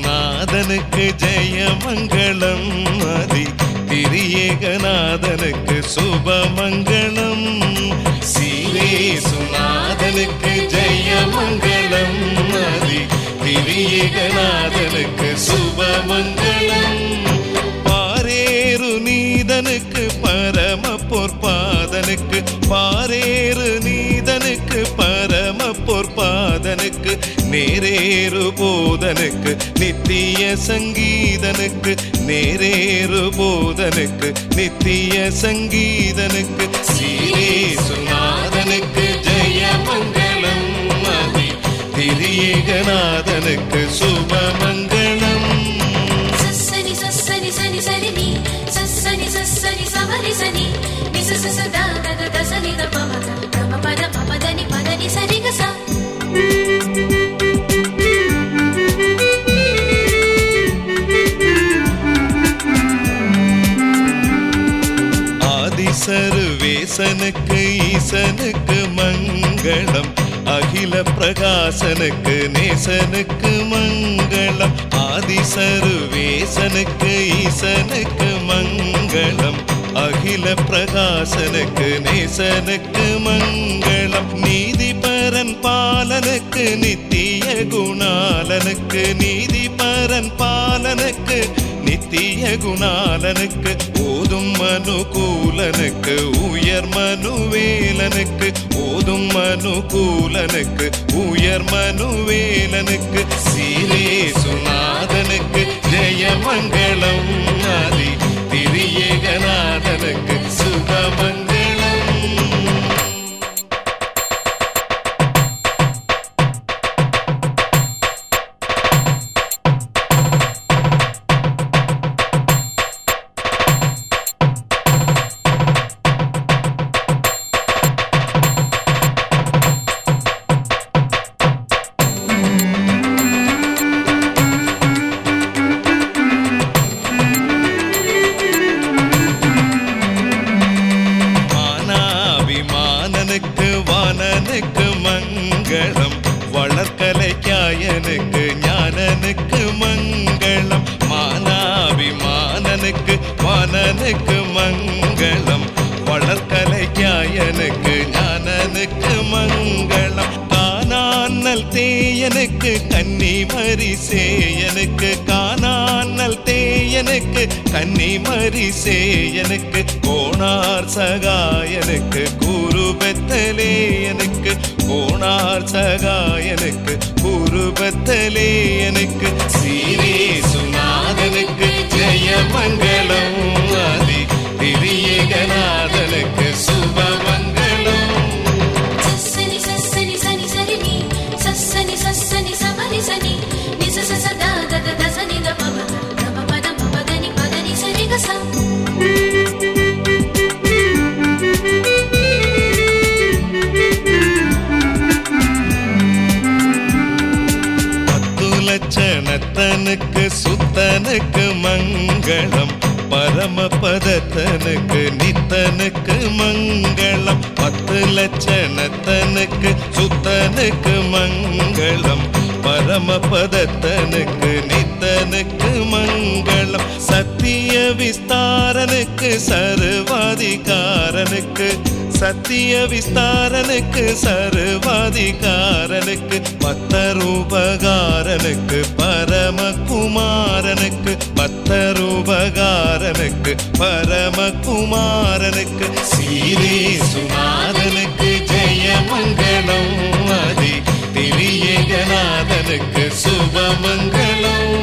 திரியேசுநாதனுக்கு ஜெயமங்களம் அதி திரியேகநாதனுக்கு சுபமங்களம் சீரேசுநாதனுக்கு ஜெயமங்களம் அதி திரியேகநாதனுக்கு சுபமங்களம் பாரேறு நீதனுக்கு பரம பொற்பாதனுக்கு பாரேறு நீதனுக்கு பரம பொற்பாதனுக்கு நேரேறு போதனுக்கு நித்திய சங்கீதனுக்கு நேரேறு போதனுக்கு நித்திய சங்கீதனுக்கு சீரேசுநாதனுக்கு ஜெயமங்களம் மதி திரியேகநாதனுக்கு சுபமங்களம் సస్సని సస్సని సని సని ని సస్సని సస్సని సవరి సని ని సస సదా దద దసని ద పమ ద గమ పద పమ దని పదని సరి గ స ஆதிசருவேசனுக்கு ஈசனுக்கு மங்களம் அகில பிரகாசனுக்கு நேசனுக்கு மங்களம் ஆதிசருவேசனுக்கு ஈசனுக்கு மங்களம் அகில பிரகாசனுக்கு நேசனுக்கு மங்களம் நீதிபரன் பாலனுக்கு நித்திய குணாலனுக்கு நீதிபரன் பாலனுக்கு நித்திய குணாலனுக்கு ஓதும் மனுகூலனுக்கு உயர் மனுவேலனுக்கு ஓதும் மனுகூலனுக்கு உயர் மனுவேலனுக்கு சீரே சுநாதனுக்கு ஜெயமங்களம் ஆதி திரியேகநாதனுக்கு சுபமங்களம் மானாபிமானனுக்கு வானனுக்கு மங்களம் வளர்க்கலைக்காயனுக்கு ஞானனுக்கு மங்களம் மானாபிமானனுக்கு வானனுக்கு மங்களம் வளர்க்கலைக்காயனுக்கு ஞானனுக்கு மங்களம் காணானல் தேயனுக்கு கன்னி மரிசேயனுக்கு காணானல் தேயனுக்கு கன்னி மரிசேயனுக்கு கோணார் சகாயனுக்கு குரு பெத்தலேயனுக்கு கோணார் சகாயனுக்கு குரு பெத்தலேயனுக்கு சீரே சுநாதனுக்கு ஜெயமங்களம் ஆதி திரியேகநாதனுக்கு சுபமங்களம் సస్సని సస్సని సని సరి ని సస్సని సస్సని సవరి సని ని సస సదా దద దసని ద పమ ద గమ పద పమ దని పదని సరి గ స பத்து லட்சணத்தனுக்கு சுத்தனுக்கு மங்களம் பரமபதத்தனுக்கு நித்தனுக்கு மங்களம் பத்து லட்சணத்தனுக்கு சுத்தனுக்கு மங்களம் பரமபதத்தனுக்கு நித்தனுக்கு மங்களம் சத்திய விஸ்தாரனுக்கு சர்வாதிகாரனுக்கு சத்திய விஸ்தாரனுக்கு சர்வாதிகாரனுக்கு பத்தரூபகாரனுக்கு பரமகுமாரனுக்கு பத்தரூபகாரனுக்கு பரமகுமாரனுக்கு சீரே சுநாதனுக்கு ஜெயமங்களம் அதி திரியேகநாதனுக்கு சுபமங்களம்